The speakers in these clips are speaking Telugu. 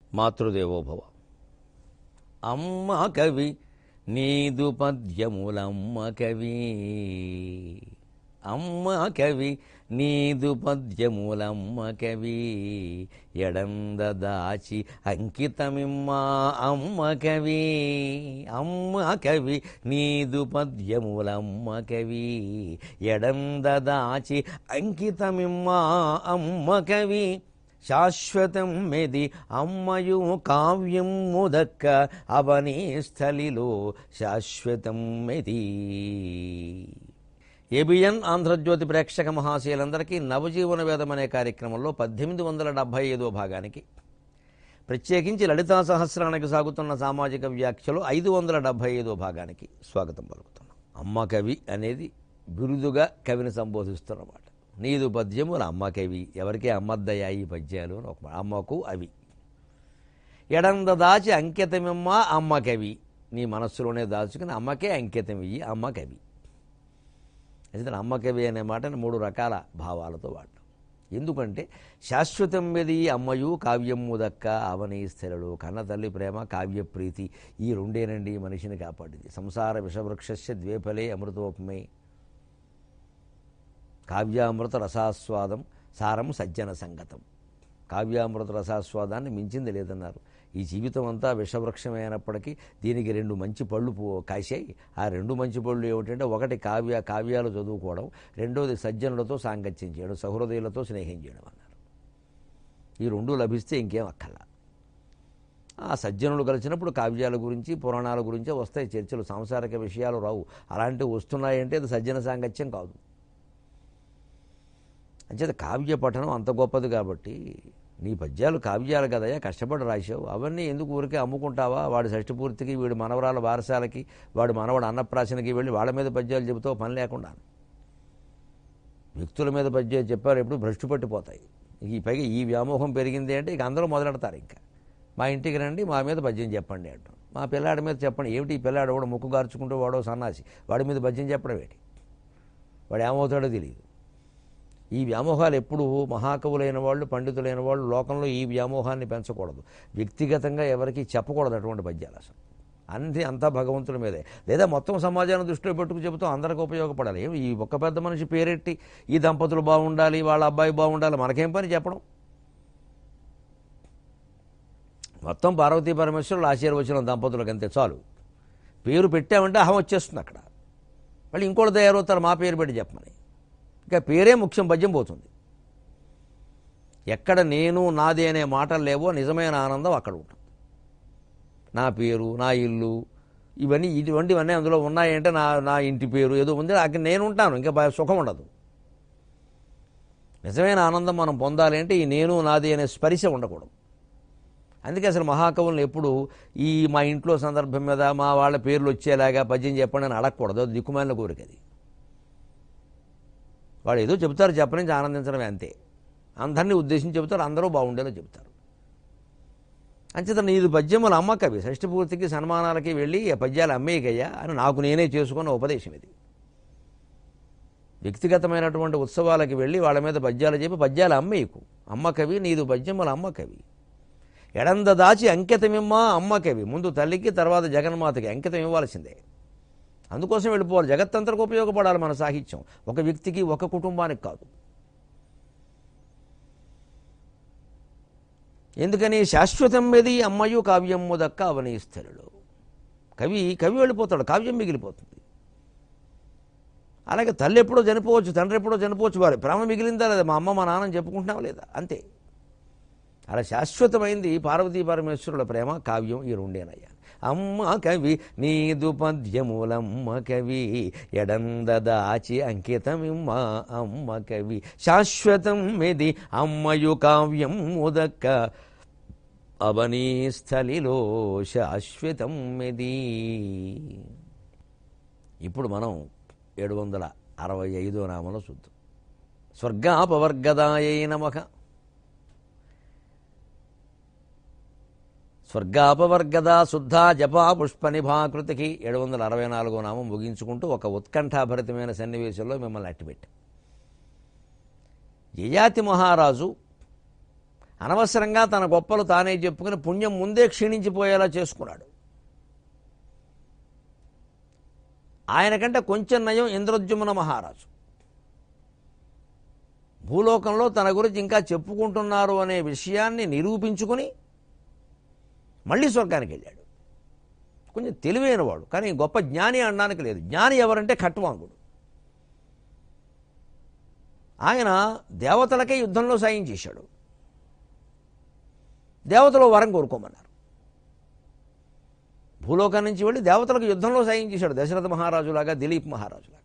మాతృదేవోభవ అమ్మ కవి నీదు పద్యములమ్మ కవి అమ్మ కవి నీదు పద్యములమ్మ కవి ఎడంద దాచి అంకితమిమ్మా అమ్మ కవి అమ్మ కవి నీదు పద్యములమ్మ కవి ఎడంద దాచి అంకితమిమ్మా అమ్మ కవి శాశ్వతం మెది అమ్మయు కావ్యం ముదక్క అవనీ స్థలిలో శాశ్వతం మెది ఏబిఎన్ ఆంధ్రజ్యోతి ప్రేక్షక మహాశయులందరికీ నవజీవన వేదం అనే కార్యక్రమంలో పద్దెనిమిది వందల డెబ్భై ఐదో భాగానికి ప్రత్యేకించి లలితా సహస్రానికి సాగుతున్న సామాజిక వ్యాఖ్యలో ఐదు వందల డెబ్భై ఐదో భాగానికి స్వాగతం పలుకుతున్నాం అమ్మ కవి అనేది బిరుదుగా కవిని సంబోధిస్తున్నమాట నీదు పద్యములు అమ్మ కవి ఎవరికే అమ్మద్దయ్యా ఈ పద్యాలు అని ఒక మాట. అమ్మకు అవి ఎడంద దాచి అంకితమిమ్మ అమ్మ కవి నీ మనస్సులోనే దాచుకుని అమ్మకే అంకితం ఇయ్యి అమ్మ కవి అయితే అమ్మ కవి అనే మాటని మూడు రకాల భావాలతో వాడటం ఎందుకంటే శాశ్వతం మీద అమ్మయు కావ్యము దక్క అవనీ స్థిరలు కన్న తల్లి ప్రేమ కావ్యప్రీతి ఈ రెండేనండి మనిషిని కాపాడింది సంసార విషవృక్షస్య ద్వేఫలే అమృతోపమే కావ్యామృత రసాస్వాదం సారం సజ్జన సంగతం కావ్యామృత రసాస్వాదాన్ని మించింది లేదన్నారు ఈ జీవితం అంతా విషవృక్షమే అయినప్పటికీ దీనికి రెండు మంచి పళ్ళు పో- కాశాయి ఆ రెండు మంచి పళ్ళు ఏమిటంటే ఒకటి కావ్య కావ్యాలు చదువుకోవడం రెండోది సజ్జనులతో సాంగత్యం చేయడం సహృదయులతో స్నేహం చేయడం అన్నారు ఈ రెండు లభిస్తే ఇంకేం అక్కర్లా ఆ సజ్జనులు కలిసినప్పుడు కావ్యాల గురించి పురాణాల గురించే వస్తాయి చర్చలు సాంసారిక విషయాలు రావు అలాంటివి వస్తున్నాయంటే అది సజ్జన సాంగత్యం కాదు అంచేత కావ్య పఠనం అంత గొప్పది కాబట్టి నీ పద్యాలు కావ్యాలు కదయ్యా కష్టపడి రాశావు అవన్నీ ఎందుకు ఊరికే అమ్ముకుంటావా వాడి షష్టి పూర్తికి వీడి మనవరాల వారసాలకి వాడి మనవడు అన్నప్రాసనకి వెళ్ళి వాళ్ళ మీద పద్యాలు చెబుతావు పని లేకుండా వ్యక్తుల మీద పద్యాలు చెప్పారు ఎప్పుడు భ్రష్టు పట్టిపోతాయి ఈ పైగా ఈ వ్యామోహం పెరిగింది అంటే ఇక అందరూ మొదలెడతారు ఇంకా మా ఇంటికి రండి మా మీద పద్యం చెప్పండి అంటాం మా పిల్లాడి మీద చెప్పండి ఏమిటి ఈ పిల్లాడు వాడు ముక్కు గార్చుకుంటూ వాడో సన్నాసి వాడి మీద పద్యం చెప్పడం ఏంటి వాడు ఏమవుతాడో తెలియదు ఈ వ్యామోహాలు ఎప్పుడు మహాకవులైన వాళ్ళు పండితులైన వాళ్ళు లోకంలో ఈ వ్యామోహాన్ని పెంచకూడదు వ్యక్తిగతంగా ఎవరికి చెప్పకూడదు అటువంటి పద్యాలు అసలు అంతే అంతా భగవంతుడి మీదే లేదా మొత్తం సమాజాన్ని దృష్టిలో పెట్టుకు చెబుతూ అందరికి ఉపయోగపడాలి ఏమి ఈ ఒక్క పెద్ద మనిషి పేరెట్టి ఈ దంపతులు బాగుండాలి వాళ్ళ అబ్బాయి బాగుండాలి మనకేం పని చెప్పడం మొత్తం పార్వతీ పరమేశ్వరులు ఆశీర్వచనం దంపతులకు అంతే చాలు పేరు పెట్టామంటే అహం వచ్చేస్తుంది అక్కడ మళ్ళీ ఇంకోటి తయారవుతారు మా పేరు పెట్టి చెప్పమని ఇక పేరే ముఖ్యం పద్యం పోతుంది ఎక్కడ నేను నాది అనే మాటలు లేవో నిజమైన ఆనందం అక్కడ ఉంటుంది నా పేరు నా ఇల్లు ఇవన్నీ ఇటువంటివన్నీ అందులో ఉన్నాయంటే నా నా ఇంటి పేరు ఏదో ఉంది అక్కడ నేను ఉంటాను ఇంకా బా- సుఖం ఉండదు నిజమైన ఆనందం మనం పొందాలి అంటే ఈ నేను నాది అనే స్పర్శ ఉండకూడదు అందుకే అసలు మహాకవులను ఎప్పుడు ఈ మా ఇంట్లో సందర్భం మీద మా వాళ్ళ పేర్లు వచ్చేలాగా పద్యం చెప్పండి అని అడగకూడదు అది దిక్కుమాలిన కోరిక అది వాడు ఏదో చెబుతారు చెప్పనించి ఆనందించడమే అంతే అందరినీ ఉద్దేశించి చెబుతారు అందరూ బాగుండేలా చెబుతారు అంచేత నీది పద్యములు అమ్మకవి షష్ఠి పూర్తికి సన్మానాలకి వెళ్ళి ఆ పద్యాలు అమ్మేయకయ్యా అని నాకు నేనే చేసుకున్న ఉపదేశం ఇది వ్యక్తిగతమైనటువంటి ఉత్సవాలకి వెళ్ళి వాళ్ళ మీద పద్యాలు చెప్పి పద్యాలు అమ్మేయకు అమ్మకవి నీదు పద్యములు అమ్మకవి ఎడంద దాచి అంకితమిమ్మా అమ్మకవి ముందు తల్లికి తర్వాత జగన్మాతకి అంకితం ఇవ్వాల్సిందే అందుకోసం వెళ్ళిపోవాలి జగత్తంతరకు ఉపయోగపడాలి మన సాహిత్యం ఒక వ్యక్తికి ఒక కుటుంబానికి కాదు ఎందుకని శాశ్వతం మీది అమ్మయు కావ్యము దక్క అవనీస్థలుడు కవి కవి వెళ్ళిపోతాడు కావ్యం మిగిలిపోతుంది అలాగే తల్లి ఎప్పుడో చనిపోవచ్చు తండ్రి ఎప్పుడో చనిపోవచ్చు వారి ప్రేమ మిగిలిందా లేదా మా అమ్మ మా నాన్న చెప్పుకుంటున్నావా లేదా అంతే అలా శాశ్వతమైంది పార్వతీ పరమేశ్వరుల ప్రేమ కావ్యం ఈ రెండేనయ్యా అమ్మ కవి నీదు పద్యములమ్మ కవి ఎడంద దాచి అంకితమిమ్మ అమ్మ కవి శాశ్వతం మెది అమ్మయు కావ్యం ముదక్క అవనీ స్థలిలో శాశ్వతం మెది ఇప్పుడు మనం ఏడు వందల అరవై ఐదో నామలో చూద్దాం స్వర్గాపవర్గదాయ నమః స్వర్గాపవర్గద శుద్ధ జపా పుష్ప నిభాకృతికి ఏడు వందల అరవై నాలుగో నామం ముగించుకుంటూ ఒక ఉత్కంఠాభరితమైన సన్నివేశంలో మిమ్మల్ని అట్టిపెట్టాం యయాతి మహారాజు అనవసరంగా తన గొప్పలు తానే చెప్పుకుని పుణ్యం ముందే క్షీణించిపోయేలా చేసుకున్నాడు ఆయన కంటే కొంచెం నయం ఇంద్రద్యుమ్న మహారాజు భూలోకంలో తన గురించి ఇంకా చెప్పుకుంటున్నారు అనే విషయాన్ని నిరూపించుకుని మళ్ళీ స్వర్గానికి వెళ్ళాడు కొంచెం తెలివైన వాడు కానీ గొప్ప జ్ఞాని అనడానికి లేదు జ్ఞాని ఎవరంటే ఖట్వాంగుడు ఆయన దేవతలకే యుద్ధంలో సాయం చేశాడు దేవతలు వరం కోరుకోమన్నారు భూలోకం నుంచి వెళ్ళి దేవతలకు యుద్ధంలో సాయం చేశాడు దశరథ మహారాజులాగా దిలీప్ మహారాజులాగా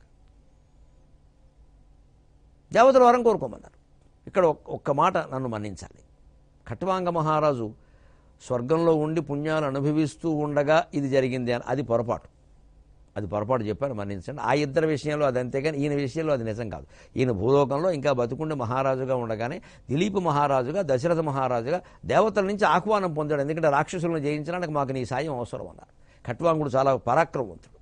దేవతలు వరం కోరుకోమన్నారు ఇక్కడ ఒక్- ఒక్క మాట నన్ను మన్నించాలి ఖట్వాంగ మహారాజు స్వర్గంలో ఉండి పుణ్యాలు అనుభవిస్తూ ఉండగా ఇది జరిగింది అని అది పొరపాటు అది పొరపాటు చెప్పాను మన్నించండి ఆ ఇద్దరి విషయంలో అది అంతేగాని ఈయన విషయంలో అది నిజం కాదు ఈయన భూలోకంలో ఇంకా బతుకుండి మహారాజుగా ఉండగానే దిలీప్ మహారాజుగా దశరథ మహారాజుగా దేవతల నుంచి ఆహ్వానం పొందాడు ఎందుకంటే రాక్షసులను జయించడానికి మాకు నీ సాయం అవసరం అన్నారు ఖట్వాంగుడు చాలా పరాక్రమవంతుడు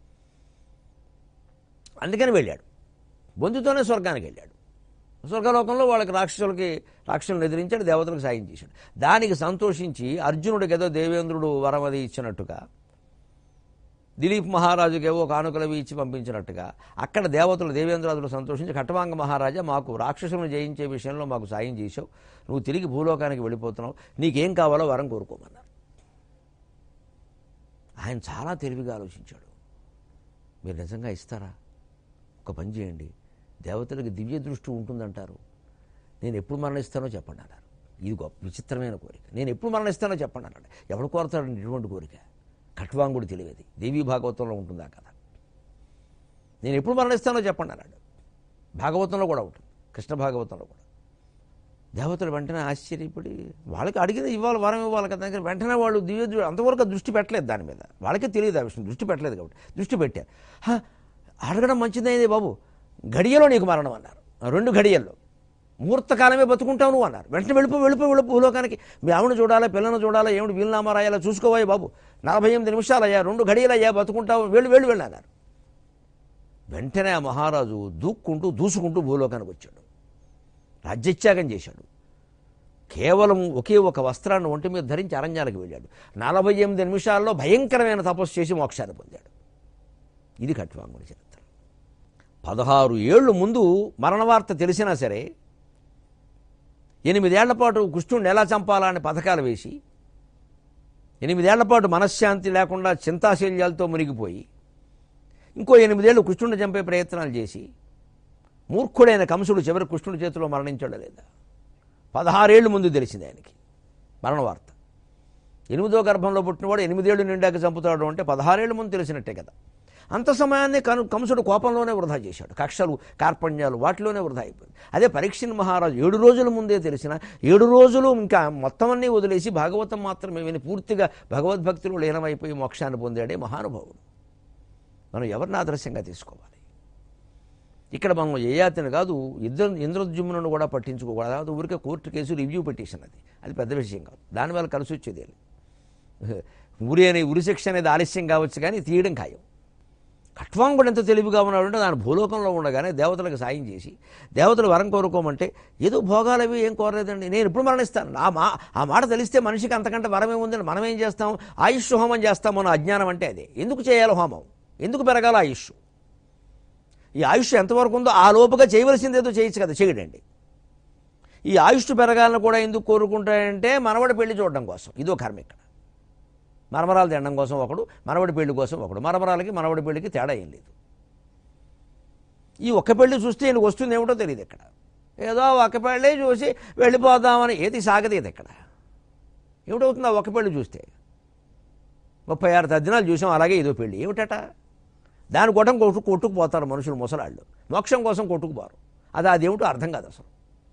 అందుకని వెళ్ళాడు బొందుతోనే స్వర్గానికి వెళ్ళాడు స్వర్గలోకంలో వాళ్ళకి రాక్షసులకి రాక్షసులను ఎదిరించాడు దేవతలకు సాయం చేశాడు దానికి సంతోషించి అర్జునుడికి ఏదో దేవేంద్రుడు వరం అది ఇచ్చినట్టుగా దిలీప్ మహారాజుకి ఏవో కానుకలవి ఇచ్చి పంపించినట్టుగా అక్కడ దేవతలు దేవేంద్రాదులు సంతోషించి ఖట్టవాంగ మహారాజా మాకు రాక్షసులను జయించే విషయంలో మాకు సాయం చేశావు నువ్వు తిరిగి భూలోకానికి వెళ్ళిపోతున్నావు నీకేం కావాలో వరం కోరుకోమన్నారు ఆయన చాలా తెలివిగా ఆలోచించాడు మీరు నిజంగా ఇస్తారా ఒక పని చేయండి దేవతలకు దివ్య దృష్టి ఉంటుందంటారు నేను ఎప్పుడు మరణిస్తానో చెప్పండి అన్నారు ఇది గొప్ప విచిత్రమైన కోరిక నేను ఎప్పుడు మరణిస్తానో చెప్పండి అన్నాడు ఎవడు కోరతాడండి ఇటువంటి కోరిక ఖట్వాంగుడు తెలియదు దేవీ భాగవతంలో ఉంటుందా కదా నేను ఎప్పుడు మరణిస్తానో చెప్పండి అన్నాడు భాగవతంలో కూడా ఉంటుంది కృష్ణ భాగవతంలో కూడా దేవతలు వెంటనే ఆశ్చర్యపడి వాళ్ళకి అడిగిన ఇవ్వాలి వరం ఇవ్వాలి కదా కానీ వెంటనే వాళ్ళు దివ్య దృ- అంతవరకు దృష్టి పెట్టలేదు దాని మీద వాళ్ళకే తెలియదు ఆ విషయం దృష్టి పెట్టలేదు కాబట్టి దృష్టి పెట్టారు "హ, అడగడం మంచిదైంది బాబు గడియలో నీకు మరణం అన్నారు రెండు గడియల్లో ముహూర్తకాలమే బతుకుంటావు నువ్వు అన్నారు వెంటనే వెళ్ళిపో వెళ్ళిపో వెళ్ళిపో భూలోకానికి మీ ఆవిడ చూడాలా పిల్లను చూడాలా ఏమిటి వీలునామా రాయాలా చూసుకోవాలి బాబు నలభై ఎనిమిది నిమిషాలు అయ్యా రెండు గడియలు అయ్యా బతుకుంటావు వెళ్ళు వెళ్ళు వెళ్ళు అన్నారు వెంటనే ఆ మహారాజు దూక్కుంటూ దూసుకుంటూ భూలోకానికి వచ్చాడు రాజ్యత్యాగం చేశాడు కేవలం ఒకే ఒక వస్త్రాన్ని ఒంటి మీద ధరించి అరణ్యాలకు వెళ్ళాడు నలభై ఎనిమిది నిమిషాల్లో భయంకరమైన తపస్సు చేసి మోక్షాన్ని పొందాడు ఇది ఖట్వాంగుడి చరిత్ర పదహారు ఏళ్ళు ముందు మరణ వార్త తెలిసినా సరే ఎనిమిదేళ్ల పాటు కృష్ణుడిని ఎలా చంపాలా అని పథకాలు వేసి ఎనిమిదేళ్ల పాటు మనశ్శాంతి లేకుండా చింతాశల్యాలతో మునిగిపోయి ఇంకో ఎనిమిదేళ్ళు కృష్ణుడిని చంపే ప్రయత్నాలు చేసి మూర్ఖుడైన కంసుడు చివరి కృష్ణుడి చేతిలో మరణించాడా లేదా పదహారేళ్ళు ముందు తెలిసింది ఆయనకి మరణ వార్త ఎనిమిదో గర్భంలో పుట్టినవాడు ఎనిమిదేళ్ళు నిండాక చంపుతాడు అంటే పదహారేళ్ళు ముందు తెలిసినట్టే కదా అంత సమయాన్ని కను కంసుడు కోపంలోనే వృధా చేశాడు కక్షలు కార్పణ్యాలు వాటిలోనే వృధా అయిపోయింది అదే పరీక్షణ్ మహారాజు ఏడు రోజుల ముందే తెలిసిన ఏడు రోజులు ఇంకా మొత్తం అన్నీ వదిలేసి భాగవతం మాత్రమే విని పూర్తిగా భగవద్భక్తిలో లీనమైపోయి మోక్షాన్ని పొందాడే మహానుభావుడు మనం ఎవరిని ఆదర్శంగా తీసుకోవాలి ఇక్కడ మనం యయాతిని కాదు ఇద్దరు ఇంద్రద్యుమ్నును కూడా పట్టించుకోకూడదు అది ఊరికే కోర్టు కేసు రివ్యూ పిటిషన్ అది అది పెద్ద విషయం కాదు దానివల్ల కలిసి వచ్చేది ఏం లేదు. ఉరి అనే ఉరి శిక్ష అనేది ఆలస్యం కావచ్చు కానీ తీయడం ఖాయం ఖట్వాంగుడు ఎంత తెలివిగా ఉన్నాడంటే దాని భూలోకంలో ఉండగానే దేవతలకు సాయం చేసి దేవతలు వరం కోరుకోమంటే ఏదో భోగాలు అవి ఏం కోరలేదండి నేను ఎప్పుడు మరణిస్తాను ఆ మా ఆ మాట తెలిస్తే మనిషికి అంతకంటే వరం ఏముందని మనం ఏం చేస్తాం ఆయుష్ హోమం చేస్తాం మన అజ్ఞానం అంటే అదే ఎందుకు చేయాలి హోమం ఎందుకు పెరగాల ఆయుష్ ఈ ఆయుష్ ఎంతవరకు ఉందో ఆ లోపుగా చేయవలసింది ఏదో చేయొచ్చు కదా చేయడండి ఈ ఆయుష్ పెరగాలని కూడా ఎందుకు కోరుకుంటాడంటే మనవడి పెళ్లి చూడడం కోసం ఇదో కర్మ ఇక్కడ మరమరాలు తినడం కోసం ఒకడు మనవడి పెళ్లి కోసం ఒకడు మరమరాలకి మనవడి పెళ్లికి తేడా ఏం లేదు ఈ ఒక్క పెళ్లి చూస్తే ఈయనకు వస్తుంది ఏమిటో తెలియదు ఇక్కడ ఏదో ఒక్క పెళ్ళి చూసి వెళ్ళిపోదామని ఏది సాగదీది ఇక్కడ ఏమిటవుతుంది ఆ ఒక్క పెళ్లి చూస్తే ముప్పై ఆరు తద్దినాలు చూసాం అలాగే ఇదో పెళ్లి ఏమిటట దాని కొట్టం కొట్టు కొట్టుకుపోతారు మనుషులు ముసలాళ్ళు మోక్షం కోసం కొట్టుకుపోరు అది అదేమిటో అర్థం కాదు అసలు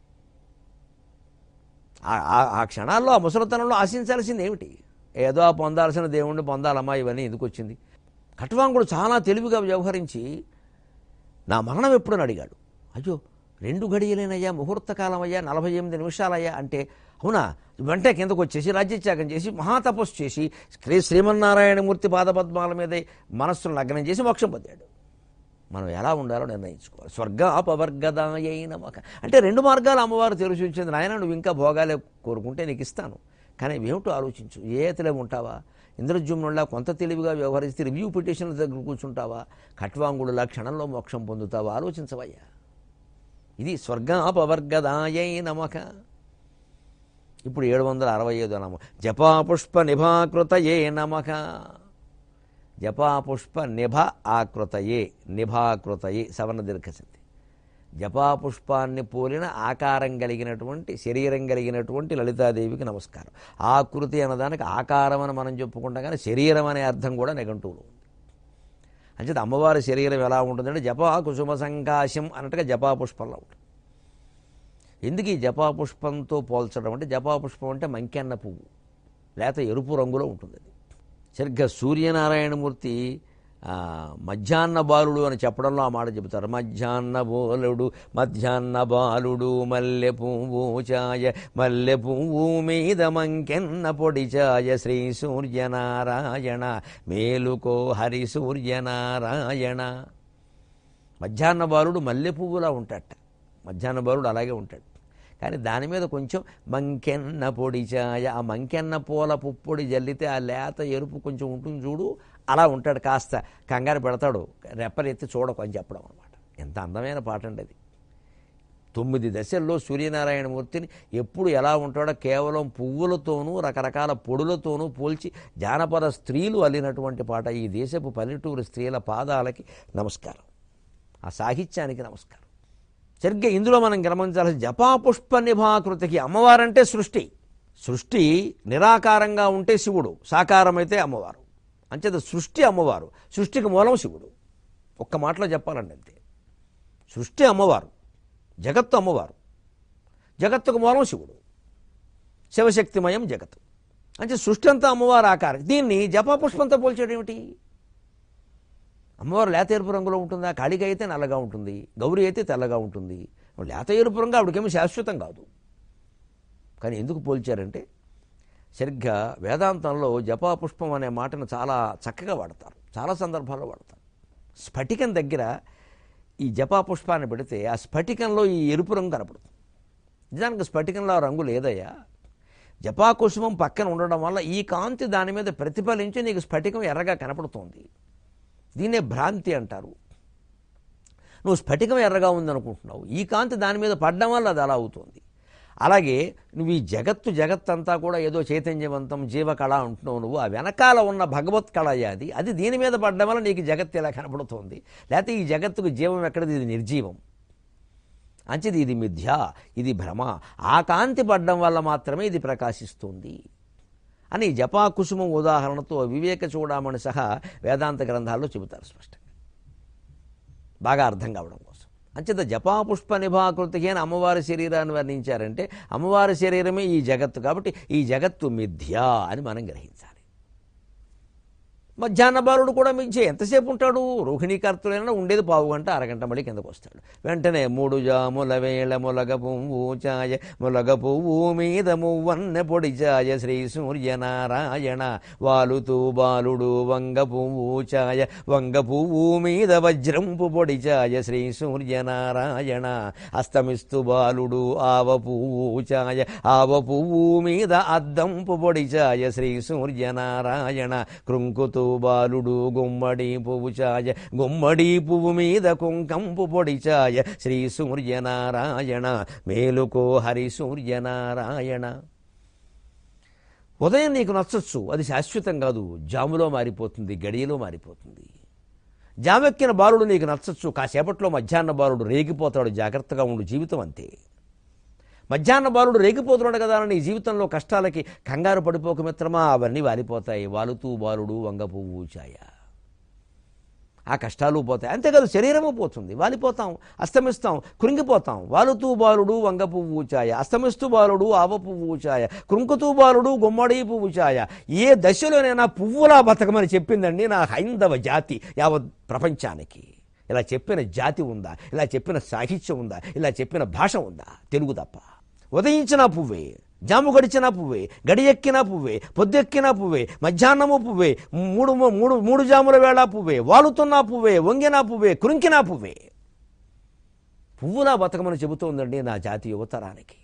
ఆ- ఆ- ఆ క్షణాల్లో ఆ ముసలితనంలో ఆశించాల్సింది ఏమిటి ఏదో ఆ పొందాల్సిన దేవుణ్ణి పొందాలమ్మా ఇవన్నీ ఎందుకు వచ్చింది కట్వాంగుడు చాలా తెలివిగా వ్యవహరించి నా మరణం ఎప్పుడని అడిగాడు అయ్యో రెండు గడియలేనయ్యా ముహూర్తకాలం అయ్యా నలభై ఎనిమిది నిమిషాలయ్యా అంటే అవునా వెంటనే కిందకు వచ్చేసి రాజ్యత్యాగం చేసి మహాతపస్సు చేసి శ్రీ శ్రీమన్నారాయణమూర్తి పాదపద్మాల మీద మనస్సును లగ్నం చేసి మోక్షం పొందాడు మనం ఎలా ఉండాలో నిర్ణయించుకోవాలి స్వర్గ అపవర్గదాయై నమక అంటే రెండు మార్గాలు అమ్మవారు తెలిసి ఉంచింది నాయన నువ్వు ఇంకా భోగాలే కోరుకుంటే నీకు ఇస్తాను కానీ ఏమిటో ఆలోచించు ఏ ఎతలే ఉంటావా ఇంద్రజుమ్నుల్లా కొంత తెలివిగా వ్యవహరిస్తే రివ్యూ పిటిషన్ల దగ్గర కూర్చుంటావా ఖట్వాంగుడులా క్షణంలో మోక్షం పొందుతావా ఆలోచించవయ్యా ఇది స్వర్గాపవర్గదాయై నమక ఇప్పుడు ఏడు వందల అరవై ఐదు నమ జపాపుష్ప నిభాకృతయే నమక జపాపుష్ప నిభ ఆకృతయే నిభాకృతయే సవర్ణ దీర్ఘసింది జపాపుష్పాన్ని పోలిన ఆకారం కలిగినటువంటి శరీరం కలిగినటువంటి లలితాదేవికి నమస్కారం ఆకృతి అన్నదానికి ఆకారం అని మనం చెప్పుకుంటాం కానీ శరీరం అనే అర్థం కూడా నెగంటూలో ఉంది అంచేత అమ్మవారి శరీరం ఎలా ఉంటుందంటే జపా కుసుమ సంకాశం అన్నట్టుగా జపాపుష్పంలో ఉంటుంది ఎందుకు ఈ జపాపుష్పంతో పోల్చడం అంటే జపాపుష్పం అంటే మంకెన్న పువ్వు లేత ఎరుపు రంగులో ఉంటుంది అది సరిగ్గా సూర్యనారాయణమూర్తి ఆ, మధ్యాహ్న బాలుడు అని చెప్పడంలో ఆ మాట చెబుతారు మధ్యాహ్న బోలుడు మధ్యాహ్న బాలుడు మల్లె పువ్వు చాయ మల్లె పువ్వు మీద మంకెన్న పొడి చాయ శ్రీ సూర్యనారాయణ మేలుకో హరి సూర్యనారాయణ మధ్యాహ్న బాలుడు మల్లె పువ్వులా ఉంటాడట మధ్యాహ్న బాలుడు అలాగే ఉంటాడు కానీ దాని మీద కొంచెం మంకెన్న పొడి ఛాయ ఆ మంకెన్న పూల పుప్పొడి జల్లితే ఆ లేత ఎరుపు కొంచెం ఉంటుంది చూడు అలా ఉంటాడు కాస్త కంగారు పెడతాడు రెప్పలెత్తి చూడకు అని చెప్పడం అనమాట ఎంత అందమైన పాట అండి అది తొమ్మిది దశల్లో సూర్యనారాయణమూర్తిని ఎప్పుడు ఎలా ఉంటాడో కేవలం పువ్వులతోనూ రకరకాల పొడులతోనూ పోల్చి జానపద స్త్రీలు అల్లినటువంటి పాట ఈ దేశపు పల్లెటూరు స్త్రీల పాదాలకి నమస్కారం ఆ సాహిత్యానికి నమస్కారం సరిగ్గా ఇందులో మనం గమనించాల్సిన జపాపుష్ప నిభాకృతికి అమ్మవారంటే సృష్టి సృష్టి నిరాకారంగా ఉంటే శివుడు సాకారమైతే అమ్మవారు అంచేత సృష్టి అమ్మవారు సృష్టికి మూలం శివుడు ఒక్క మాటలో చెప్పాలండి అంతే సృష్టి అమ్మవారు జగత్తు అమ్మవారు జగత్తుకు మూలం శివుడు శివశక్తిమయం జగత్తు అంటే సృష్టి అంతా అమ్మవారు ఆకారం దీన్ని జపాపుష్పంతో పోల్చేయడం ఏమిటి అమ్మవారు లేత ఎరుపు రంగులో ఉంటుందా కాళిక అయితే నల్లగా ఉంటుంది గౌరీ అయితే తెల్లగా ఉంటుంది లేత ఎరుపు రంగు ఆవిడకేమీ శాశ్వతం కాదు కానీ ఎందుకు పోల్చారంటే సరిగ్గా వేదాంతంలో జపాపుష్పం అనే మాటను చాలా చక్కగా వాడతారు చాలా సందర్భాల్లో వాడతారు స్ఫటికం దగ్గర ఈ జపాపుష్పాన్ని పెడితే ఆ స్ఫటికంలో ఈ ఎరుపు రంగు కనపడుతుంది నిజానికి స్ఫటికంలో ఆ రంగు లేదయ్యా జపాకుసుమం పక్కన ఉండడం వల్ల ఈ కాంతి దాని మీద ప్రతిఫలించి నీకు స్ఫటికం ఎర్రగా కనపడుతోంది దీన్నే భ్రాంతి అంటారు నువ్వు స్ఫటికం ఎర్రగా ఉందనుకుంటున్నావు ఈ కాంతి దాని మీద పడ్డం వల్ల అది అలా అవుతుంది అలాగే నువ్వు ఈ జగత్తు జగత్తంతా కూడా ఏదో చైతన్యవంతం జీవకళ అంటున్నావు నువ్వు ఆ వెనకాల ఉన్న భగవత్ కళ అది అది దీని మీద పడ్డం వల్ల నీకు జగత్తు ఇలా కనపడుతోంది లేకపోతే ఈ జగత్తుకు జీవం ఎక్కడిది ఇది నిర్జీవం అంచేది ఇది మిథ్య ఇది భ్రమ ఆ కాంతి పడ్డం వల్ల మాత్రమే ఇది ప్రకాశిస్తుంది అని జపాకుసుమం ఉదాహరణతో వివేక చూడమని సహా వేదాంత గ్రంథాల్లో చెబుతారు స్పష్టంగా బాగా అర్థం కావడం కోసం అంచేత జపాపుష్ప నిభాకృతికి అని అమ్మవారి శరీరాన్ని వర్ణించారంటే అమ్మవారి శరీరమే ఈ జగత్తు కాబట్టి ఈ జగత్తు మిథ్య అని మనం గ్రహించాలి మధ్యాహ్న బాలుడు కూడా మించి ఎంతసేపు ఉంటాడు రోహిణీకర్తులైనా ఉండేది పావు గంట అరగంట మళ్ళీ కిందకు వస్తాడు వెంటనే మూడు జాముల వేళ ములగ పువ్వు చాయ ములగ పువ్వు మీద మువ్వన్న పొడి చాయ శ్రీ సూర్యనారాయణ వాలుతూ బాలుడు వంగ పువ్వు చాయ వంగ పువ్వు మీద వజ్రంపు పొడి చాయ శ్రీ సూర్యనారాయణ అస్తమిస్తూ బాలుడు ఆవ పువ్వు చాయ ఆవ పువ్వు మీద అద్దంపు పొడి చాయ శ్రీ సూర్యనారాయణ కృంకుతూ బాలుడు గుమ్మడి పువ్వు చాయ గుమ్మడి పువ్వు మీద కుంకంపు పొడి చాయ శ్రీ సూర్యనారాయణ మేలుకో హరి సూర్యనారాయణ ఉదయం నీకు నచ్చచ్చు అది శాశ్వతం కాదు జాములో మారిపోతుంది గడియలో మారిపోతుంది జామెక్కిన బాలుడు నీకు నచ్చచ్చు కాసేపట్లో మధ్యాహ్న బాలుడు రేగిపోతాడు జాగ్రత్తగా ఉండు జీవితం అంతే మధ్యాహ్న బాలుడు రేగిపోతున్నాడు కదా అని నీ జీవితంలో కష్టాలకి కంగారు పడిపోక మిత్రమా అవన్నీ వాలిపోతాయి వాలుతూ బాలుడు వంగ పువ్వు ఛాయ ఆ కష్టాలు పోతాయి అంతేకాదు శరీరము పోతుంది వాలిపోతాం అస్తమిస్తాం కృంగిపోతాం వాలుతూ బాలుడు వంగ పువ్వు ఛాయ అస్తమిస్తూ బాలుడు ఆవ పువ్వు ఛాయ కృంకుతూ బాలుడు గుమ్మడి పువ్వు ఛాయ ఏ దశలోనైనా పువ్వులా బతకమని చెప్పిందండి నా హైందవ జాతి యావత్ ప్రపంచానికి ఇలా చెప్పిన జాతి ఉందా ఇలా చెప్పిన సాహిత్యం ఉందా ఇలా చెప్పిన భాష ఉందా తెలుగు తప్ప ఉదయించిన పువ్వే జాము గడిచినా పువ్వే గడియెక్కినా పువ్వే పొద్దెక్కినా పువ్వే మధ్యాహ్నము పువ్వే మూడు మూడు మూడు జాముల వేళ పువ్వే వాలుతున్నా పువ్వే వంగినా పువ్వే కురింకినా పువ్వే పువ్వులా బతకమని చెబుతోందండి నా జాతి యువతరానికి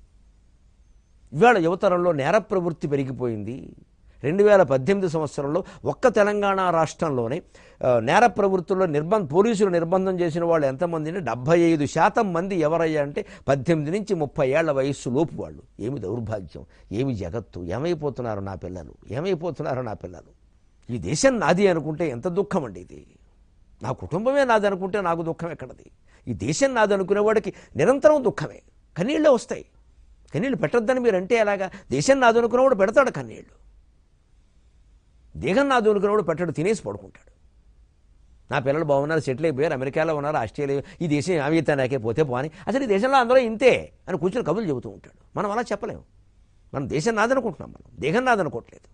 ఇవాళ యువతరంలో నేర ప్రవృత్తి పెరిగిపోయింది రెండు వేల పద్దెనిమిది సంవత్సరంలో ఒక్క తెలంగాణ రాష్ట్రంలోనే ఆ, నేర ప్రవృత్తుల్లో నిర్బంధ పోలీసులు నిర్బంధం చేసిన వాళ్ళు ఎంతమందిని డెబ్బై ఐదు శాతం మంది ఎవరయ్యా అంటే పద్దెనిమిది నుంచి ముప్పై ఏళ్ల వయస్సు లోపు వాళ్ళు ఏమి దౌర్భాగ్యం ఏమి జగత్తు ఏమైపోతున్నారు నా పిల్లలు ఏమైపోతున్నారు నా పిల్లలు ఈ దేశం నాది అనుకుంటే ఎంత దుఃఖం అండి ఇది నా కుటుంబమే నాది అనుకుంటే నాకు దుఃఖం ఎక్కడది ఈ దేశం నాది అనుకునేవాడికి నిరంతరం దుఃఖమే కన్నీళ్ళే వస్తాయి కన్నీళ్ళు పెట్టొద్దని మీరు అంటే ఎలాగా దేశం నాది అనుకునేవాడు పెడతాడు కన్నీళ్ళు దేహం నాది అనుకునేవాడు పెట్టడు తినేసి పడుకుంటాడు నా పిల్లలు బాగున్నారు సెటిల్ అయిపోయారు అమెరికాలో ఉన్నారు ఆస్ట్రేలియా ఈ దేశం ఏమైతే నాకే పోతే పోని అసలు ఈ దేశంలో అందరూ ఇంతే అని కూర్చొని కబుర్లు చెబుతూ ఉంటాడు మనం అలా చెప్పలేము మనం దేశం నాదనుకుంటున్నాం మనం దేహం నాదనుకోవట్లేదు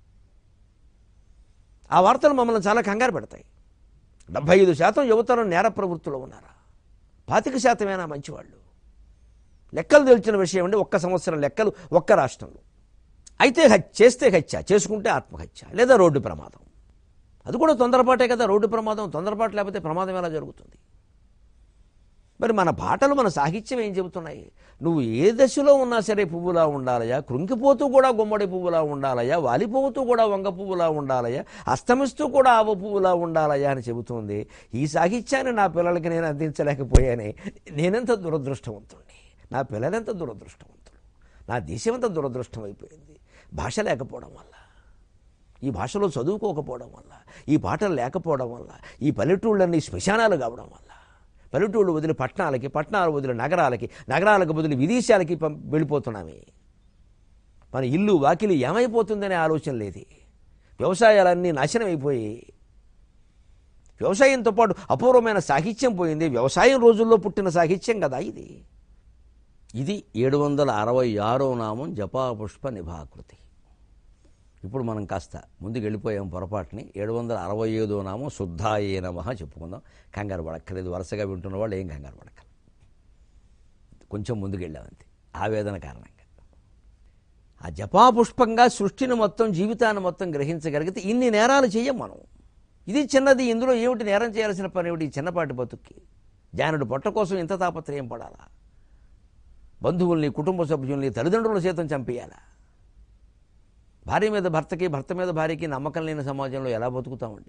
ఆ వార్తలు మమ్మల్ని చాలా కంగారు పెడతాయి డెబ్బై ఐదు శాతం యువతరం నేర ప్రవృత్తిలో ఉన్నారా పాతిక శాతమేనా మంచివాళ్ళు లెక్కలు తెలిసిన విషయం అండి ఒక్క సంవత్సరం లెక్కలు ఒక్క రాష్ట్రంలో అయితే హత్య చేస్తే హత్య చేసుకుంటే ఆత్మహత్య లేదా రోడ్డు ప్రమాదం అది కూడా తొందరపాటే కదా రోడ్డు ప్రమాదం తొందరపాటు లేకపోతే ప్రమాదం ఎలా జరుగుతుంది మరి మన పాటలు మన సాహిత్యం ఏం చెబుతున్నాయి నువ్వు ఏ దశలో ఉన్నా సరే పువ్వులా ఉండాలయా కృంగిపోతూ కూడా గుమ్మడి పువ్వులా ఉండాలయా వాలిపోతూ కూడా వంగ పువ్వులా ఉండాలయా అస్తమిస్తూ కూడా ఆవ పువ్వులా ఉండాలయా అని చెబుతుంది ఈ సాహిత్యాన్ని నా పిల్లలకి నేను అందించలేకపోయానే నేనెంత దురదృష్టవంతుణ్ణి నా పిల్లలెంత దురదృష్టవంతులు నా దేశం ఎంత దురదృష్టం అయిపోయింది భాష లేకపోవడం వల్ల ఈ భాషలో చదువుకోకపోవడం వల్ల ఈ పాటలు లేకపోవడం వల్ల ఈ పల్లెటూళ్ళన్నీ శ్మశానాలు కావడం వల్ల పల్లెటూళ్ళు వదిలి పట్టణాలకి పట్టణాలు వదిలి నగరాలకి నగరాలకు బదులు విదేశాలకి పం- వెళ్ళిపోతున్నామే మన ఇల్లు వాకిలి ఏమైపోతుందనే ఆలోచన లేదు వ్యవసాయాలన్నీ నాశనం అయిపోయి వ్యవసాయంతో పాటు అపూర్వమైన సాహిత్యం పోయింది వ్యవసాయం రోజుల్లో పుట్టిన సాహిత్యం కదా ఇది ఇది ఏడు వందల అరవై ఆరో నామం జపాపుష్ప నిభాకృతి ఇప్పుడు మనం కాస్త ముందుకు వెళ్ళిపోయాం పొరపాటుని ఏడు వందల అరవై ఐదో నామం శుద్ధాయే నమ చెప్పుకుందాం కంగారు పడక్కర్లేదు వరుసగా వింటున్న వాళ్ళు ఏం కంగారు పడక్కర్లేదు కొంచెం ముందుకు వెళ్ళామంతే ఆవేదన కారణంగా ఆ జపాపుష్పంగా సృష్టిని మొత్తం జీవితాన్ని మొత్తం గ్రహించగలిగితే ఇన్ని నేరాలు చెయ్యం మనం ఇది చిన్నది ఇందులో ఏమిటి నేరం చేయాల్సిన పని ఏమిటి ఈ చిన్నపాటి బతుక్కి జానుడు పొట్ట కోసం ఇంత తాపత్రయం పడాలా బంధువుల్ని కుటుంబ సభ్యుల్ని తల్లిదండ్రుల చేతం చంపేయాలా భార్య మీద భర్తకి భర్త మీద భార్యకి నమ్మకం లేని సమాజంలో ఎలా బతుకుతామండి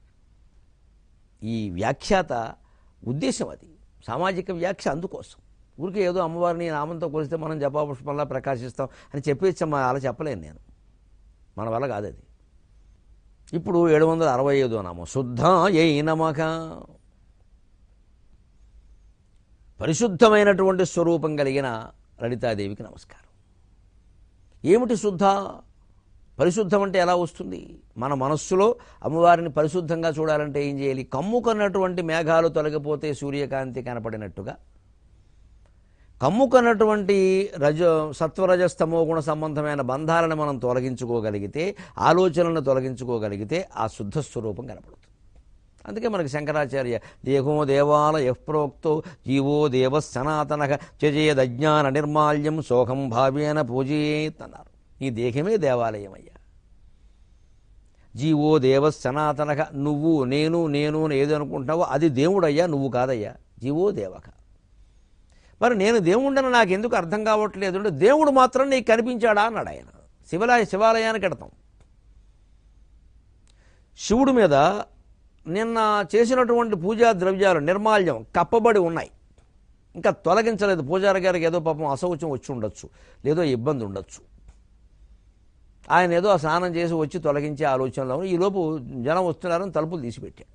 ఈ వ్యాఖ్యాత ఉద్దేశం అది సామాజిక వ్యాఖ్య అందుకోసం ఊరికే ఏదో అమ్మవారిని నామంతో కొలిస్తే మనం జపాపుష్పంలా ప్రకాశిస్తాం అని చెప్పేచ్చమ్మా అలా చెప్పలేను నేను మన వల్ల కాదు అది ఇప్పుడు ఏడు వందల అరవై ఐదో నామం శుద్ధ ఏ నమక పరిశుద్ధమైనటువంటి స్వరూపం కలిగిన లలితాదేవికి నమస్కారం ఏమిటి శుద్ధ పరిశుద్ధం అంటే ఎలా వస్తుంది మన మనస్సులో అమ్మవారిని పరిశుద్ధంగా చూడాలంటే ఏం చేయాలి కమ్ముకున్నటువంటి మేఘాలు తొలగిపోతే సూర్యకాంతి కనపడినట్టుగా కమ్ముకున్నటువంటి రజ సత్వరజస్తమో గుణ సంబంధమైన బంధాలను మనం తొలగించుకోగలిగితే ఆలోచనలను తొలగించుకోగలిగితే ఆ శుద్ధ స్వరూపం కనపడుతుంది అందుకే మనకి శంకరాచార్య దేహో దేవాలయ ప్రోక్తో జీవో దేవ సనాతన చజేదజ్ఞాన నిర్మాల్యం శోకం భావేన పూజయేత్ అన్నారు ఈ దేహమే దేవాలయమయ్యా జీవో దేవ సనాతన నువ్వు నేను నేను అని ఏది అనుకుంటున్నావో అది దేవుడయ్యా నువ్వు కాదయ్యా జీవో దేవక మరి నేను దేవుడని నాకు ఎందుకు అర్థం కావట్లేదు అంటే దేవుడు మాత్రం నీకు కనిపించాడా అన్నాడు ఆయన శివలయ శివాలయానికి ఎడతాం శివుడి మీద నిన్న చేసినటువంటి పూజా ద్రవ్యాలు నిర్మాల్యం కప్పబడి ఉన్నాయి ఇంకా తొలగించలేదు పూజారి గారికి ఏదో పాపం అసౌచ్యం వచ్చి ఉండొచ్చు లేదో ఇబ్బంది ఉండొచ్చు ఆయన ఏదో ఆ స్నానం చేసి వచ్చి తొలగించే ఆలోచనలో ఉన్నారు. ఈలోపు జనం వస్తున్నారని తలుపులు తీసిపెట్టాడు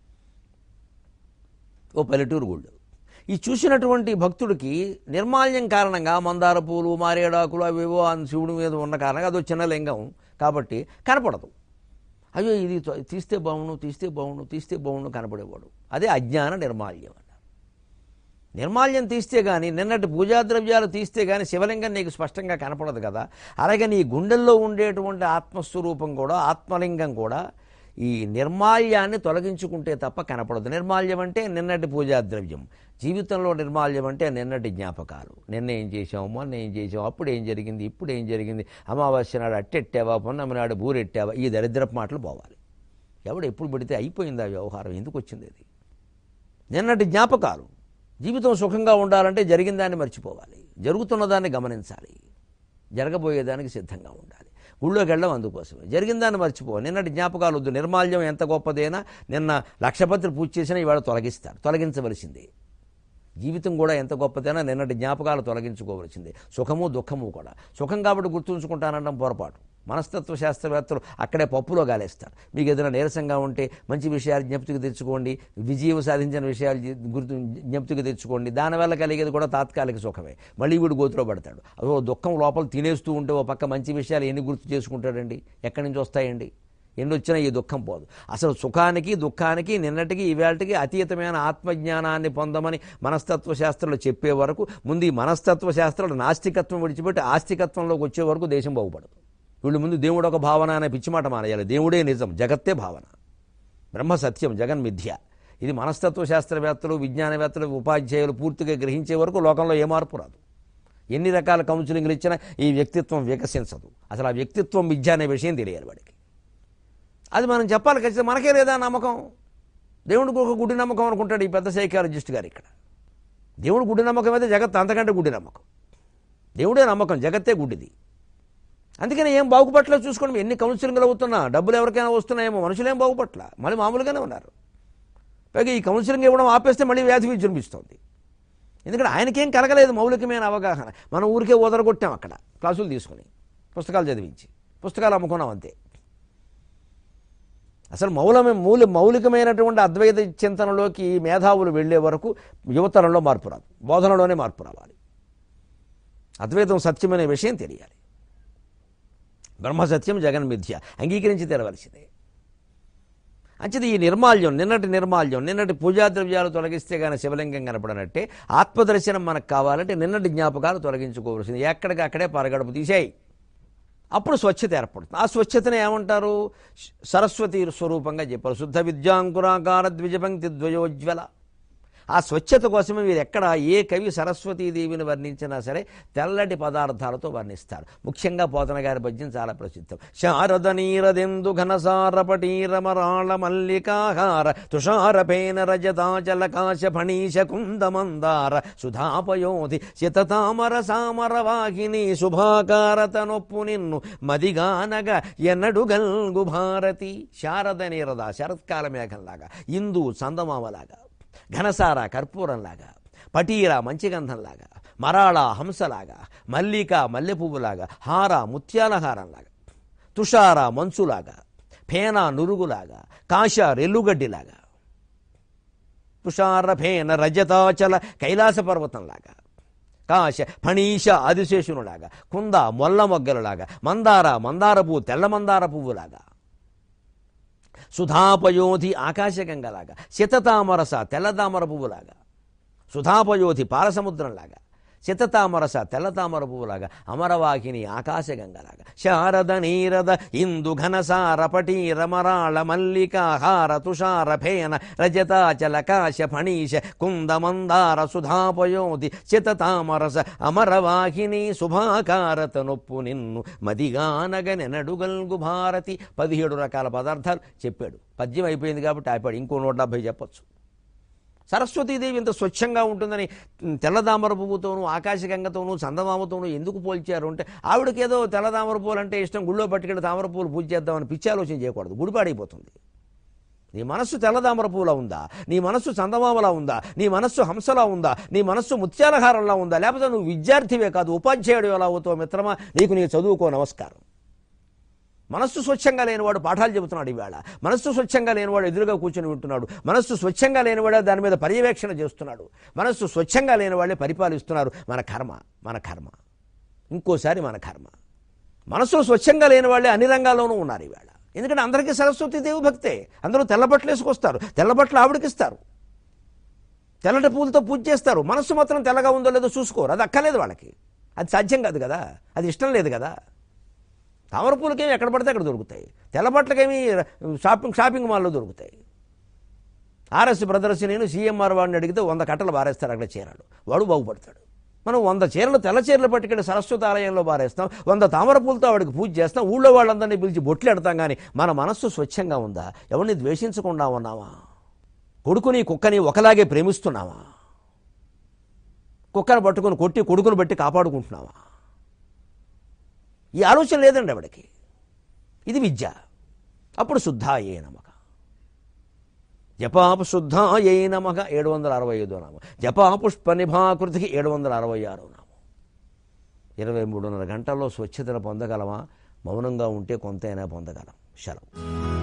ఓ పల్లెటూరు గుళ్ళు ఈ చూసినటువంటి భక్తుడికి నిర్మాల్యం కారణంగా మందార పూలు మారేడాకులు అవేవో ఆ శివుడి మీద ఉన్న కారణంగా అదో చిన్న లింగం కాబట్టి కనపడదు అయ్యో ఇది తో- తీస్తే బాగుండు తీస్తే బాగుండు తీస్తే బాగుండు కనపడేవాడు అదే అజ్ఞాన నిర్మాల్యం అన్నారు నిర్మాల్యం తీస్తే కానీ నిన్నటి పూజా ద్రవ్యాలు తీస్తే కానీ శివలింగం నీకు స్పష్టంగా కనపడదు కదా అలాగే నీ గుండెల్లో ఉండేటువంటి ఆత్మస్వరూపం కూడా ఆత్మలింగం కూడా ఈ నిర్మాల్యాన్ని తొలగించుకుంటే తప్ప కనపడదు నిర్మాల్యం అంటే నిన్నటి పూజా ద్రవ్యం జీవితంలో నిర్మాల్యం అంటే నిన్నటి జ్ఞాపకాలు నిన్న ఏం చేసాము మొన్న ఏం చేసాము అప్పుడు ఏం జరిగింది ఇప్పుడు ఏం జరిగింది అమావాస్య నాడు అట్టెట్టావా పొన్నమి నాడు బూరెట్టావా ఈ దరిద్రపు మాటలు పోవాలి ఎవడు ఎప్పుడు పెడితే అయిపోయింది ఆ వ్యవహారం ఎందుకు వచ్చింది అది నిన్నటి జ్ఞాపకాలు జీవితం సుఖంగా ఉండాలంటే జరిగిన దాన్ని మర్చిపోవాలి జరుగుతున్న దాన్ని గమనించాలి జరగబోయేదానికి సిద్ధంగా ఉండాలి గుళ్ళోకి వెళ్ళడం అందుకోసమే జరిగిన దాన్ని మర్చిపో నిన్నటి జ్ఞాపకాలు వద్దు నిర్మాల్యం ఎంత గొప్పదైనా నిన్న లక్షపత్రి పూజ చేసినా ఇవాళ తొలగిస్తారు తొలగించవలసిందే జీవితం కూడా ఎంత గొప్పదైనా నిన్నటి జ్ఞాపకాలు తొలగించుకోవలసిందే సుఖము దుఃఖము కూడా సుఖం కాబట్టి గుర్తుంచుకుంటానడం పొరపాటు మనస్తత్వ శాస్త్రవేత్తలు అక్కడే పప్పులో గాలేస్తారు మీకు ఏదైనా నీరసంగా ఉంటే మంచి విషయాలు జ్ఞప్తికి తెచ్చుకోండి విజయం సాధించిన విషయాలు జి- గుర్తు జ్ఞప్తికి తెచ్చుకోండి దానివల్ల కలిగేది కూడా తాత్కాలిక సుఖమే మళ్ళీ వీడు గోతులో పడతాడు అదో దుఃఖం లోపల తినేస్తూ ఉంటే ఓ పక్క మంచి విషయాలు ఎన్ని గుర్తు చేసుకుంటాడండి ఎక్కడి నుంచి వస్తాయండి ఎన్ని వచ్చినా ఈ దుఃఖం పోదు అసలు సుఖానికి దుఃఖానికి నిన్నటికి ఇవాళకి అతీతమైన ఆత్మజ్ఞానాన్ని పొందమని మనస్తత్వ శాస్త్రాలు చెప్పే వరకు ముందు ఈ మనస్తత్వ శాస్త్రాలు నాస్తికత్వం విడిచిపెట్టి ఆస్తికత్వంలోకి వచ్చే వరకు దేశం బాగుపడదు వీళ్ళు ముందు దేవుడు ఒక భావన అనే పిచ్చిమాట మానేయాలి దేవుడే నిజం జగత్తే భావన బ్రహ్మ సత్యం జగన్ మిథ్య ఇది మనస్తత్వ శాస్త్రవేత్తలు విజ్ఞానవేత్తలు ఉపాధ్యాయులు పూర్తిగా గ్రహించే వరకు లోకంలో ఏ మార్పు రాదు ఎన్ని రకాల కౌన్సిలింగ్లు ఇచ్చినా ఈ వ్యక్తిత్వం వికసించదు అసలు ఆ వ్యక్తిత్వం మిథ్య అనే విషయం తెలియాలి వాడికి అది మనం చెప్పాలి ఖచ్చితంగా మనకే లేదా నమ్మకం దేవుడికి ఒక గుడి నమ్మకం అనుకుంటాడు ఈ పెద్ద సైకాలజిస్ట్ గారు ఇక్కడ దేవుడు గుడి నమ్మకం అయితే జగత్ అంతకంటే గుడి నమ్మకం దేవుడే నమ్మకం జగత్తే గుడ్డిది అందుకని ఏం బాగుపట్ల చూసుకోండి ఎన్ని కౌన్సిలింగ్లు అవుతున్నా డబ్బులు ఎవరికైనా వస్తున్నాయేమో మనుషులు ఏం బాగుపట్ల మళ్ళీ మామూలుగానే ఉన్నారు పైగా ఈ కౌన్సిలింగ్ ఇవ్వడం ఆపేస్తే మళ్ళీ వ్యాధి విజృంభిస్తుంది ఎందుకంటే ఆయనకేం కలగలేదు మౌలికమైన అవగాహన మనం ఊరికే వదలగొట్టాం అక్కడ క్లాసులు తీసుకుని పుస్తకాలు చదివించి పుస్తకాలు అమ్ముకున్నాం అంతే అసలు మౌలమే మూల మౌలికమైనటువంటి అద్వైత చింతనలోకి ఈ మేధావులు వెళ్ళే వరకు యువతరంలో మార్పు రాదు బోధనలోనే మార్పు రావాలి అద్వైతం సత్యమనే విషయం తెలియాలి బ్రహ్మసత్యం జగన్ మిథ్య అంగీకరించి తెరవలసిందే అంచేది ఈ నిర్మాల్యం నిన్నటి నిర్మాల్యం నిన్నటి పూజా ద్రవ్యాలు తొలగిస్తే కానీ శివలింగం కనపడనట్టే ఆత్మదర్శనం మనకు కావాలంటే నిన్నటి జ్ఞాపకాలు తొలగించుకోవాల్సింది ఎక్కడికి అక్కడే పరగడుపు తీసేయి అప్పుడు స్వచ్ఛత ఏర్పడుతుంది ఆ స్వచ్ఛతను ఏమంటారు సరస్వతి స్వరూపంగా చెప్పారు శుద్ధ విద్యాంకురాకార ద్విజపంక్తి ద్వయోజ్వల ఆ స్వచ్ఛత కోసమే మీరు ఎక్కడ ఏ కవి సరస్వతీదేవిని వర్ణించినా సరే తెల్లటి పదార్థాలతో వర్ణిస్తారు ముఖ్యంగా పోతన గారి పద్యం చాలా ప్రసిద్ధం శారద నీరదెందు ఘనసారపటీరమరాళ మల్లికాహార తుషారపేన రజతాచల కాశ ఫణీశ కుందమందార సుధాపయోధి శతతామర సామర వాహిని శుభాకారత నొప్పు నిన్ను మదిగానగ ఎన్నడు గల్గు భారతి శారద నీరద శరత్కాల మేఘంలాగా ఇందు చందమామలాగా ఘనసార కర్పూరంలాగా పటీర మంచిగంధంలాగా మరాళ హంసలాగా మల్లిక మల్లె పువ్వులాగా హార ముత్యాల హారంలాగా తుషార మంచులాగా ఫేన నురుగులాగా కాశ రెల్లుగడ్డిలాగా తుషార ఫేన రజతాచల కైలాస పర్వతంలాగా కాశ ఫణీష ఆదిశేషునులాగా కుంద మొల్ల మొగ్గలలాగా మందార మందార పువ్వు తెల్ల మందార పువ్వులాగా సుధాపయోధి ఆకాశగంగలాగా శతతామరస తెల్లతామర పువ్వులాగా సుధాపయోధి పాలసముద్రంలాగా శతతామరస తెల్లతామర పువ్వులాగా అమరవాహిని ఆకాశగంగలాగా శారద నీరద ఇందు ఘనసార పటీర మరాళ మల్లికాహార తుషార ఫేన రజతాచల కాశ ఫణీశ కుంద మందార సుధాపయోధి శతతామరస అమరవాహిని శుభాకారత నొప్పు నిన్ను మదిగానగ నెనడుగల్గు భారతి పదిహేడు రకాల పదార్థాలు చెప్పాడు పద్యం అయిపోయింది కాబట్టి ఆపాడు ఇంకో నూట డెబ్బై చెప్పొచ్చు సరస్వతీదేవి ఇంత స్వచ్ఛంగా ఉంటుందని తెల్లదామర పువ్వుతోనూ ఆకాశగంగతోనూ చందమామతోనూ ఎందుకు పోల్చారు అంటే ఆవిడకి ఏదో తెల్లదామర పూలు అంటే ఇష్టం గుళ్ళో పట్టుకెళ్ళి తామర పూలు పూజ చేద్దామని పిచ్చి ఆలోచన చేయకూడదు గుడిపాడైపోతుంది నీ మనస్సు తెల్లదామర పూలా ఉందా నీ మనస్సు చందమామలా ఉందా నీ మనస్సు హంసలా ఉందా నీ మనస్సు ముత్యాలహారంలా ఉందా లేకపోతే నువ్వు విద్యార్థివే కాదు ఉపాధ్యాయుడు ఎలా అవుతావు మిత్రమా నీకు నీ చదువుకో నమస్కారం మనస్సు స్వచ్ఛంగా లేనివాడు పాఠాలు చెబుతున్నాడు ఈవేళ మనస్సు స్వచ్ఛంగా లేనివాడు ఎదురుగా కూర్చొని వింటున్నాడు మనస్సు స్వచ్ఛంగా లేనివాడే దాని మీద పర్యవేక్షణ చేస్తున్నాడు మనస్సు స్వచ్ఛంగా లేనివాడే పరిపాలిస్తున్నారు మన కర్మ మన కర్మ ఇంకోసారి మన కర్మ మనస్సు స్వచ్ఛంగా లేని వాళ్ళే అన్ని రంగాల్లోనూ ఉన్నారు ఈవేళ ఎందుకంటే అందరికీ సరస్వతి దేవి భక్తే అందరూ తెల్లబట్టలు వేసుకొస్తారు తెల్లబట్టలు ఆవిడకిస్తారు తెల్లటి పూలతో పూజ చేస్తారు మనస్సు మాత్రం తెల్లగా ఉందో లేదో చూసుకోరు అది అక్కర్లేదు వాళ్ళకి అది సాధ్యం కాదు కదా అది ఇష్టం లేదు కదా తామర పూలకేమి ఎక్కడ పడితే అక్కడ దొరుకుతాయి తెల్ల బట్టలకేమి షాపింగ్ షాపింగ్ మాల్లో దొరుకుతాయి ఆర్ఎస్ బ్రదర్స్ నేను సీఎంఆర్ వాడిని అడిగితే వంద కట్టలు బారేస్తారు అక్కడ చీరలు వాడు బాగుపడతాడు మనం వంద చీరలు తెల్ల చీరలు పట్టుకెళ్ళి సరస్వతి ఆలయంలో బారేస్తాం వంద తామర పూలతో వాడికి పూజ చేస్తాం ఊళ్ళో వాళ్ళందరినీ పిలిచి బొట్లు ఎడతాం కానీ మన మనస్సు స్వచ్ఛంగా ఉందా ఎవరిని ద్వేషించకుండా ఉన్నావా కొడుకుని కుక్కని ఒకలాగే ప్రేమిస్తున్నావా కుక్కను పట్టుకుని కొట్టి కొడుకును బట్టి కాపాడుకుంటున్నావా ఈ ఆలోచన లేదండి ఆవిడకి ఇది విద్య అప్పుడు శుద్ధాయే నమక జపాపు శుద్ధాయే నమక ఏడు వందల అరవై ఐదో నామం జపాపుష్ప నిభాకృతికి ఏడు వందల అరవై ఆరో నామం ఇరవై మూడున్నర గంటల్లో స్వచ్ఛతను పొందగలమా మౌనంగా ఉంటే కొంతైనా పొందగలం శలం